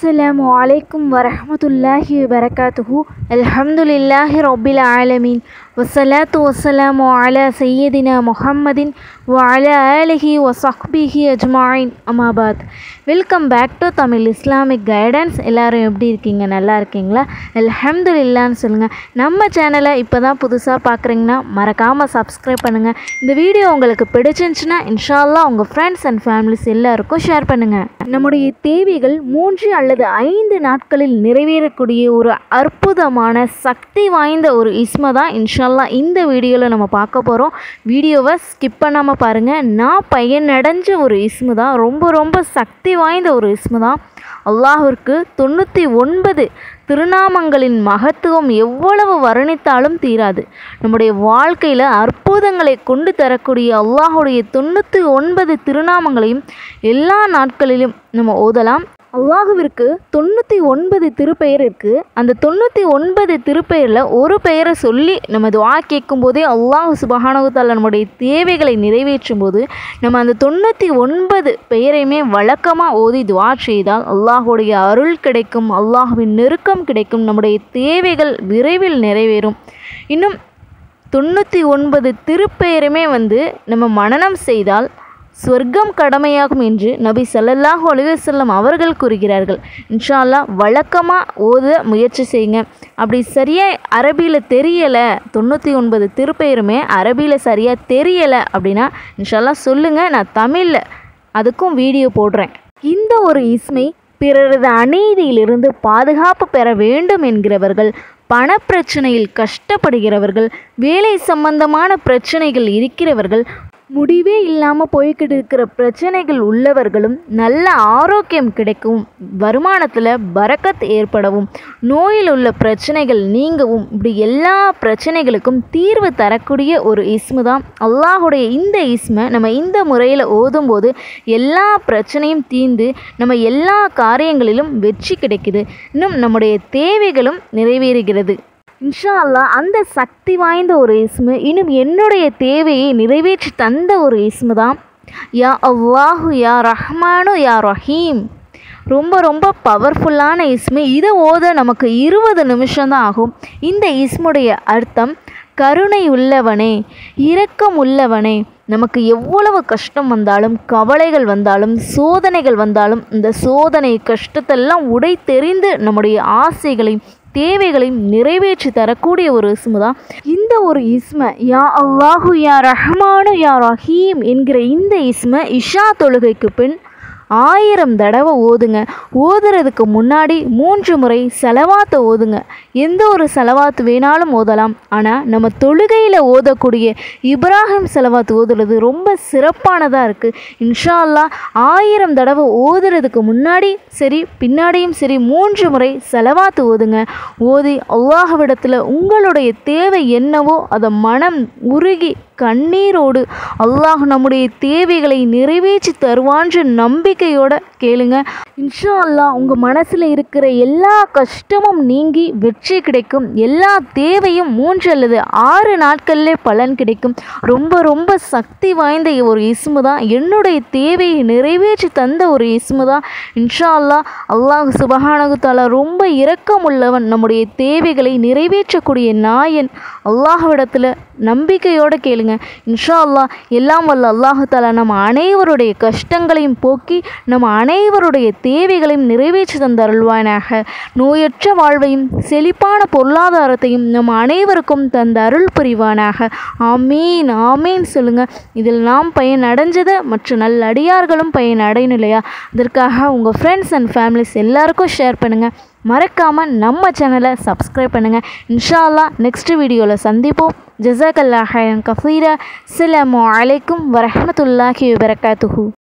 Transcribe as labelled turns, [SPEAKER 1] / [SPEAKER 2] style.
[SPEAKER 1] السلام عليكم ورحمة الله وبركاته الحمد لله رب العالمين والصلاة والسلام على سيدنا محمد وعلى آله وصحبه أجمعين أما بعد welcome back to Tamil Islamic guidance எல்லாரும் எப்படி இருக்கீங்க நல்லா இருக்கீங்களா அல்ஹம்துலில்லான்னு சொல்லுங்கள் நம்ம சேனலை இப்போ தான் புதுசாக பார்க்குறீங்கன்னா மறக்காமல் சப்ஸ்கிரைப் பண்ணுங்கள் இந்த வீடியோ உங்களுக்கு பிடிச்சிருந்துச்சுன்னா இன்ஷால்லா உங்கள் ஃப்ரெண்ட்ஸ் அண்ட் ஃபேமிலிஸ் எல்லாருக்கும் ஷேர் பண்ணுங்கள் நம்முடைய தேவைகள் மூன்று அல்லது ஐந்து நாட்களில் நிறைவேறக்கூடிய ஒரு அற்புதமான சக்தி வாய்ந்த ஒரு இஸ்மை தான் இன்ஷால்லா இந்த வீடியோவில் நம்ம பார்க்க போகிறோம் வீடியோவை ஸ்கிப் பண்ணாமல் பாருங்கள் நான் பயனடைஞ்ச ஒரு இஸ்மு தான் ரொம்ப ரொம்ப சக்தி வாய்ந்த ஒரு இஸ்மு தான் அல்லாஹிற்கு தொண்ணூற்றி ஒன்பது திருநாமங்களின் மகத்துவம் எவ்வளவு வர்ணித்தாலும் தீராது நம்முடைய வாழ்க்கையில் அற்புதங்களை கொண்டு தரக்கூடிய அல்லாஹுடைய தொண்ணூற்றி ஒன்பது திருநாமங்களையும் எல்லா நாட்களிலும் நம்ம ஓதலாம் அல்லாஹுவிற்கு தொண்ணூற்றி ஒன்பது திருப்பெயர் இருக்குது அந்த தொண்ணூற்றி ஒன்பது திருப்பெயரில் ஒரு பெயரை சொல்லி நம்ம துவா கேட்கும் போதே அல்லாஹ் சுபஹானகுத்தால நம்முடைய தேவைகளை நிறைவேற்றும் போது நம்ம அந்த தொண்ணூற்றி ஒன்பது பெயரையுமே வழக்கமாக ஓதி துவா செய்தால் அல்லாஹுடைய அருள் கிடைக்கும் அல்லாஹுவின் நெருக்கம் கிடைக்கும் நம்முடைய தேவைகள் விரைவில் நிறைவேறும் இன்னும் தொண்ணூற்றி ஒன்பது திருப்பெயருமே வந்து நம்ம மனனம் செய்தால் சொர்க்கம் கடமையாகும் என்று நபி ஸல்லல்லாஹு அலைஹி வஸல்லம் அவர்கள் கூறுகிறார்கள் இன்ஷா அல்லாஹ் வழக்கமாக ஓத முயற்சி செய்யுங்க அப்படி சரியாக அரபியில் தெரியலை தொண்ணூற்றி ஒன்பது திருப்பெயருமே அரபியில் சரியாக தெரியலை அப்படின்னா இன்ஷா அல்லாஹ் சொல்லுங்கள் நான் தமிழில் அதுக்கும் வீடியோ போடுறேன் இந்த ஒரு இஸ்மை பிறரது அநீதியிலிருந்து பாதுகாப்பு பெற வேண்டும் என்கிறவர்கள் பணப்பிரச்சனையில் கஷ்டப்படுகிறவர்கள் வேலை சம்பந்தமான பிரச்சனைகள் இருக்கிறவர்கள் முடிவே இல்லாமல் போய்கிட்டு இருக்கிற பிரச்சனைகள் உள்ளவர்களும் நல்ல ஆரோக்கியம் கிடைக்கவும் வருமானத்தில் பரக்கத் ஏற்படவும் நோயில் உள்ள பிரச்சனைகள் நீங்கவும் இப்படி எல்லா பிரச்சனைகளுக்கும் தீர்வு தரக்கூடிய ஒரு இஸ்மு தான் அல்லாஹுடைய இந்த இஸ்மை நம்ம இந்த முறையில் ஓதும்போது எல்லா பிரச்சனையும் தீர்ந்து நம்ம எல்லா காரியங்களிலும் வெற்றி கிடைக்குது இன்னும் நம்முடைய தேவைகளும் நிறைவேறுகிறது இன்ஷா அல்லாஹ் அந்த சக்தி வாய்ந்த ஒரு இஸ்மு இன்னும் என்னுடைய தேவையை நிறைவேற்றி தந்த ஒரு இஸ்மு தான் யா அல்லாஹு யா ரஹ்மானு யா ரஹீம் ரொம்ப ரொம்ப பவர்ஃபுல்லான இஸ்மு இதை ஓத நமக்கு இருபது நிமிஷம்தான் ஆகும் இந்த இஸ்முடைய அர்த்தம் கருணை உள்ளவனே இரக்கம் உள்ளவனே நமக்கு எவ்வளவு கஷ்டம் வந்தாலும் கவலைகள் வந்தாலும் சோதனைகள் வந்தாலும் இந்த சோதனை கஷ்டத்தெல்லாம் உடை தெரிந்து நம்முடைய ஆசைகளையும் தேவைகளையும் நிறைவேற்றி தரக்கூடிய ஒரு இஸ்மு தான் இந்த ஒரு இஸ்ம யா அல்லாஹு யா ரஹ்மானு யா ரஹீம் என்கிற இந்த இஸ்ம இஷா தொழுகைக்கு பின் ஆயிரம் தடவை ஓதுங்க ஓதுறதுக்கு முன்னாடி மூன்று முறை செலவாத்தை ஓதுங்க எந்த ஒரு செலவாத்து வேணாலும் ஓதலாம் ஆனால் நம்ம தொழுகையில் ஓதக்கூடிய இப்ராஹிம் செலவாத்து ஓதுறது ரொம்ப சிறப்பானதாக இருக்குது இன்ஷா அல்லா ஆயிரம் தடவை ஓதுறதுக்கு முன்னாடி சரி பின்னாடியும் சரி மூன்று முறை செலவாத்து ஓதுங்க ஓதி அல்லாஹ்விடத்தில் உங்களுடைய தேவை என்னவோ அதை மனம் உருகி கண்ணீரோடு அல்லாஹ் நம்முடைய தேவைகளை நிறைவேற்றி தருவான்ற நம்பிக்கையோட கேளுங்க இன்ஷா அல்லாஹ் உங்கள் மனசில் இருக்கிற எல்லா கஷ்டமும் நீங்கி வெற்றி கிடைக்கும் எல்லா தேவையும் மூன்று அல்லது ஆறு நாட்களிலே பலன் கிடைக்கும் ரொம்ப ரொம்ப சக்தி வாய்ந்த ஒரு இஸ்மு தான் என்னுடைய தேவையை நிறைவேற்றி தந்த ஒரு இஸ்மு தான் இன்ஷா அல்லாஹ் அல்லாஹ் சுபஹானகுத்தாலா ரொம்ப இரக்கம் உள்ளவன் நம்முடைய தேவைகளை நிறைவேற்றக்கூடிய நாயன் அல்லாஹ்விடத்தில் நம்பிக்கையோடு கேளுங்க இன்ஷா அல்லாஹ் எல்லாம் வல்ல அல்லாஹு தாலா நம்ம அனைவருடைய கஷ்டங்களையும் போக்கி நம்ம அனைவருடைய தேவைகளையும் நிறைவேற்றி தந்தருள்வானாக நோயற்ற வாழ்வையும் செழிப்பான பொருளாதாரத்தையும் நம்ம அனைவருக்கும் தந்த அருள் புரிவானாக ஆமீன் ஆமீன் சொல்லுங்க இதில் நாம் பயன் அடைஞ்சதை மற்ற நல்ல அடியார்களும் பயன் அடையணும் இல்லையா அதற்காக உங்கள் ஃப்ரெண்ட்ஸ் அண்ட் ஃபேமிலிஸ் எல்லாருக்கும் ஷேர் பண்ணுங்கள் மறக்காமல் நம்ம சேனலை சப்ஸ்கிரைப் பண்ணுங்கள் இன்ஷா அல்லா நெக்ஸ்ட் வீடியோவில் சந்திப்போம் ஜசாக் அல்லா ஹயன் கஃபீரா அஸ்ஸலாமு அலைக்கும் வரஹமத்துல்லாஹி வபரகாத்துஹூ